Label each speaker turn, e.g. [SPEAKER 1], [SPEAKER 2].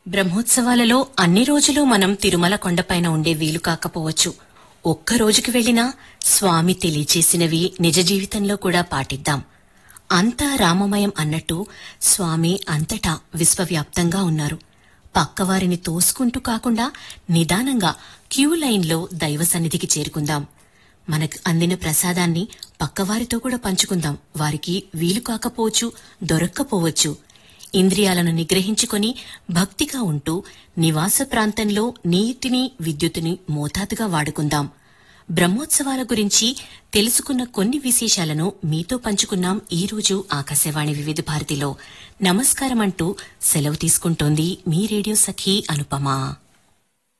[SPEAKER 1] బ్రహ్మోత్సవాలలో అన్ని రోజులు మనం తిరుమల కొండపైన ఉండే వీలు కాకపోవచ్చు ఒక్క రోజుకి వెళ్లినా స్వామి తెలియచేసినవి నిజ జీవితంలో కూడా పాటిద్దాం అంతా రామమయం అన్నట్టు స్వామి అంతటా విశ్వవ్యాప్తంగా ఉన్నారు పక్కవారిని తోసుకుంటూ కాకుండా నిదానంగా క్యూ లైన్లో దైవ సన్నిధికి చేరుకుందాం మనకు అందిన ప్రసాదాన్ని పక్కవారితో కూడా పంచుకుందాం వారికి వీలు కాకపోవచ్చు దొరక్కపోవచ్చు ఇంద్రియాలను నిగ్రహించుకొని భక్తిగా ఉంటూ నివాస ప్రాంతంలో నీటిని విద్యుత్తుని మోతాదుగా వాడుకుందాం బ్రహ్మోత్సవాల గురించి తెలుసుకున్న కొన్ని విశేషాలను మీతో పంచుకున్నాం ఈ రోజు ఆకాశవాణి వివిధ భారతిలో నమస్కారం అంటూ సెలవు తీసుకుంటోంది మీ రేడియో సఖీ అనుపమ